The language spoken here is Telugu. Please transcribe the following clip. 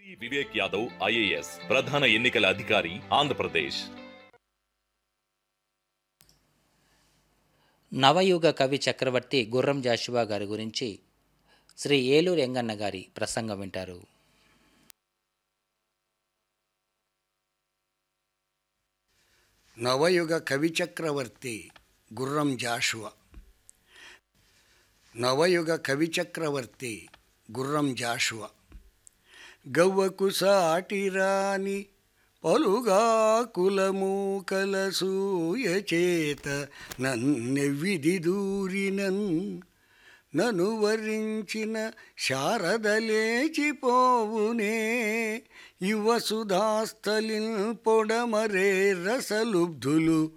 వివేక్ యాదవ్ ఐఏఎస్ ప్రధాన ఎన్నికల అధికారి ఆంధ్రప్రదేశ్ నవయుగ కవి చక్రవర్తి గుర్రం జాషువా గారి గురించి శ్రీ ఏలూరు ఎంగన్న గారి ప్రసంగం వింటారు నవయుగ కవి చక్రవర్తి గుర్రం జాషువా నవయుగ కవి చక్రవర్తి గుర్రం జాషువా గవ్వకు సాటిరాని పలుగా కులమూకల సూయ చేత నన్నెవ్విది దూరినన్ నను వరించిన శారద లేచిపోవునే యువ సుధాస్థలిన్ పొడమరే రసలుబ్ధులు